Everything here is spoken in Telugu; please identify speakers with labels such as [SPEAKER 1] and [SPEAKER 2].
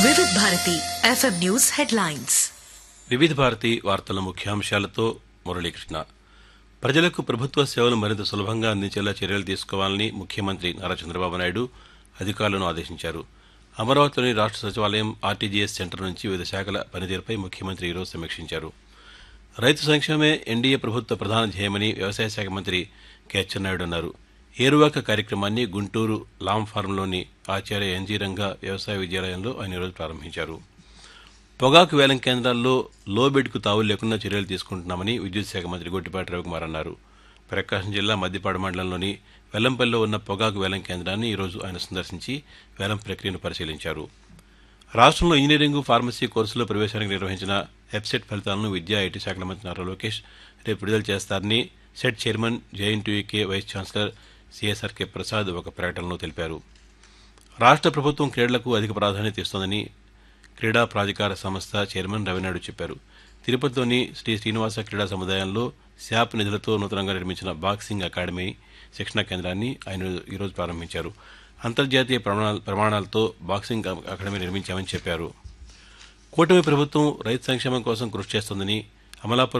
[SPEAKER 1] వివిధ భారతి ఎఫ్ఎం న్యూస్ హెడ్లైన్స్
[SPEAKER 2] వివిధ భారతి వార్తల ముఖ్యాంశాలతో మురళీకృష్ణ ప్రజలకు ప్రభుత్వ సేవలు మరింత సులభంగా అందించేలా చర్యలు తీసుకోవాలని ముఖ్యమంత్రి నారా చంద్రబాబు నాయుడు అధికారులను ఆదేశించారు అమరావతిలోని రాష్ట్ర సచివాలయం ఆర్టీజీఎస్ సెంటర్ నుంచి వివిధ శాఖల పనితీరుపై ముఖ్యమంత్రి ఈరోజు సమీక్షించారు రైతు సంక్షేమమే ఎన్డీఏ ప్రభుత్వ ప్రధాన ధ్యేయమని వ్యవసాయ శాఖ మంత్రి కె అచ్చెన్నాయుడు అన్నారు ఏరువాక కార్యక్రమాన్ని గుంటూరు లాం ఫారంలోని ఆచార్య ఎన్జీ రంగా వ్యవసాయ విద్యాలయంలో ఆయన ఈరోజు ప్రారంభించారు పొగాకు వేలం కేంద్రాల్లో లో బెడ్కు తావులు లేకుండా చర్యలు తీసుకుంటున్నామని విద్యుత్ శాఖ మంత్రి గొట్టిపాటి రవికుమార్ అన్నారు ప్రకాశం జిల్లా మద్దిపాడు మండలంలోని వెల్లంపల్లిలో ఉన్న పొగాకు వేలం కేంద్రాన్ని ఈరోజు ఆయన సందర్శించి వేలం ప్రక్రియను పరిశీలించారు రాష్ట్రంలో ఇంజనీరింగ్ ఫార్మసీ కోర్సులో ప్రవేశానికి నిర్వహించిన వెబ్సెట్ ఫలితాలను విద్యా ఐటీ శాఖల మంత్రి నారా లోకేష్ రేపు విడుదల చేస్తారని SET chairman JNTUK vice chancellor CSR K Prasad ఒక ప్రకటనలో తెలిపారు రాష్ట్ర ప్రభుత్వం క్రీడలకు అధిక ప్రాధాన్యత ఇస్తోందని క్రీడా ప్రాధికార సంస్థ చైర్మన్ రవినాయుడు చెప్పారు తిరుపతిలోని శ్రీ శ్రీనివాస క్రీడా సముదాయంలో శాప్ నిధులతో నూతనంగా నిర్మించిన బాక్సింగ్ అకాడమీ శిక్షణా కేంద్రాన్ని ఆయన ఈరోజు ప్రారంభించారు అంతర్జాతీయ ప్రమాణాల ప్రమాణాలతో బాక్సింగ్ అకాడమీ నిర్మించామని చెప్పారు కూటమి ప్రభుత్వం రైతు సంక్షేమం కోసం కృషి చేస్తోందని అమలాపురం